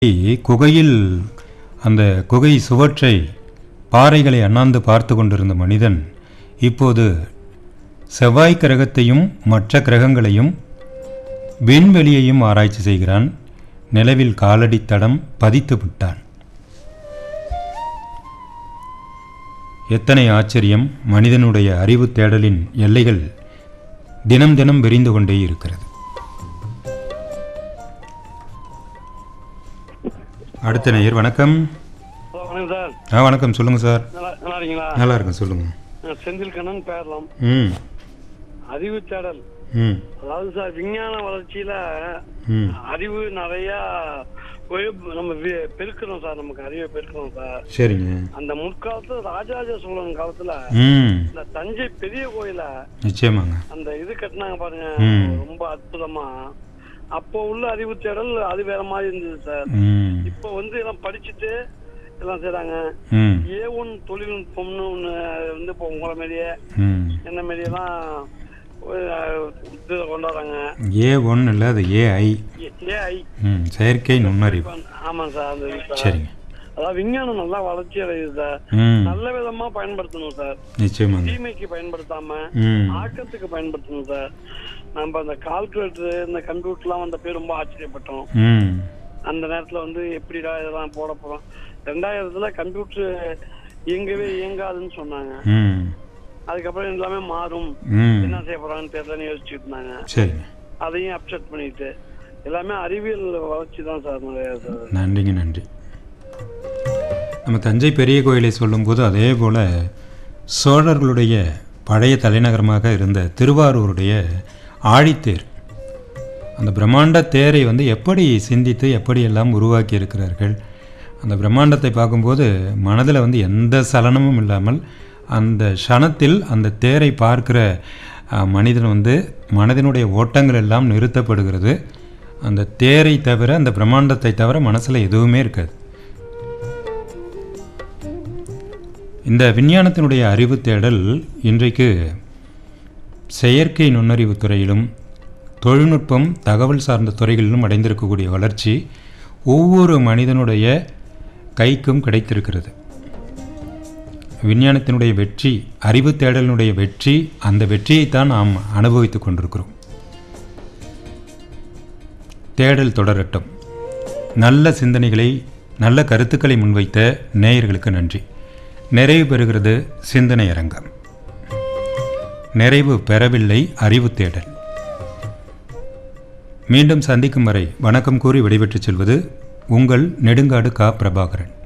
குகையில் அந்த குகை சுவற்றை பாறைகளை அண்ணாந்து பார்த்து கொண்டிருந்த மனிதன் இப்போது செவ்வாய் கிரகத்தையும் மற்ற கிரகங்களையும் விண்வெளியையும் ஆராய்ச்சி செய்கிறான் நிலவில் காலடி தடம் பதித்து விட்டான் எத்தனை ஆச்சரியம் மனிதனுடைய அறிவு தேடலின் எல்லைகள் தினம் தினம் விரிந்து கொண்டே இருக்கிறது அடுத்த நேயர் வணக்கம் ஹலோ வணக்கம் சார் ஆ வணக்கம் சொல்லுங்கள் சார் நல்லா நல்லா இருக்கீங்களா நல்லா இருக்கும் சொல்லுங்கள் நான் செந்தில் கண்ணன் பேரலாம் ம் அறிவு தேடல் ம் அதாவது சார் விஞ்ஞான வளர்ச்சியில ம் அறிவு நிறைய உய- நம்ம வி- பெருக்கிறோம் சார் நமக்கு அறிவை பெருக்கிறோம் சார் சரிங்க அந்த முற்காலத்துல ராஜராஜ சோழன் காலத்துல ம் இந்த தஞ்சை பெரிய கோயில நிச்சயமாங்க அந்த இது கட்டினாங்க பாருங்க ம். ரொம்ப அற்புதமா அப்போ உள்ள அறிவு தேடல் அது வேற மாதிரி இருந்தது சார் ம் இப்போ வந்து எல்லாம் படிச்சுட்டு எல்லாம் செய்றாங்க ம் ஏ ஒன் தொழில்நுட்பம்னு ஒண்ணு வந்து இப்போ உங்களை மாதிரியே ம் என்ன மாரியெல்லாம் இதில் கொண்டாடுறாங்க ஏ ஒன்று இல்லை அது ஏஐ ஏஐ ம் செயற்கை நுண்ணறிவு ஆமாம் சார் அந்த இது சார் சரிங்க அதாவது விஞ்ஞானம் நல்லா வளர்ச்சி அடையுது சார் ம் நல்ல விதமா பயன்படுத்தணும் சார் நிச்சயமாங்க தீமைக்கு பயன்படுத்தாம ம் ஆக்கத்துக்கு பயன்படுத்தணும் சார் நம்ம அந்த கால்குலேட்டர் இந்த கம்ப்யூட்டர்லாம் வந்த பேர் ரொம்ப ஆச்சரியப்பட்டோம் ம் அந்த நேரத்துல வந்து எப்படிடா இதெல்லாம் போட போறோம் ரெண்டாயிரத்துல கம்ப்யூட்டர் இயங்கவே இயங்காதுன்னு சொன்னாங்க ம் அதுக்கப்புறம் எல்லாமே மாறும் ம் என்ன செய்ய போறாங்கன்னு தெரியலன்னு யோசிச்சுட்டு இருந்தாங்க சரிங்க அதையும் அப்செட் பண்ணிட்டு எல்லாமே அறிவியல் வளர்ச்சி தான் சார் நிறைய சார் நன்றிங்க நன்றி நம்ம தஞ்சை பெரிய கோயிலை சொல்லும்போது அதே போல் சோழர்களுடைய பழைய தலைநகரமாக இருந்த திருவாரூருடைய ஆழித்தேர் அந்த பிரம்மாண்ட தேரை வந்து எப்படி சிந்தித்து எப்படியெல்லாம் உருவாக்கி இருக்கிறார்கள் அந்த பிரம்மாண்டத்தை பார்க்கும்போது மனதில் வந்து எந்த சலனமும் இல்லாமல் அந்த க்ஷணத்தில் அந்த தேரை பார்க்கிற அஹ், மனிதன் வந்து மனதினுடைய ஓட்டங்கள் எல்லாம் நிறுத்தப்படுகிறது அந்த தேரை தவிர அந்த பிரம்மாண்டத்தை தவிர மனசில் எதுவுமே இருக்காது இந்த விஞ்ஞானத்தினுடைய அறிவு தேடல் இன்றைக்கு செயற்கை நுண்ணறிவு துறையிலும் தொழில்நுட்பம் தகவல் சார்ந்த துறைகளிலும் அடைந்திருக்கக்கூடிய வளர்ச்சி ஒவ்வொரு மனிதனுடைய கைக்கும் கிடைத்திருக்கிறது விஞ்ஞானத்தினுடைய வெற்றி அறிவு தேடலினுடைய வெற்றி அந்த வெற்றியைத்தான் நாம் அனுபவித்துக் கொண்டிருக்கிறோம் தேடல் தொடரட்டும் நல்ல சிந்தனைகளை நல்ல கருத்துக்களை முன்வைத்த நேயர்களுக்கு நன்றி நிறைவு பெறுகிறது சிந்தனை அரங்கம் நிறைவு பெறவில்லை அறிவு தேடல் மீண்டும் சந்திக்கும் வரை வணக்கம் கூறி விடைபெற்றுச் செல்வது உங்கள் நெடுங்காடு கா பிரபாகரன்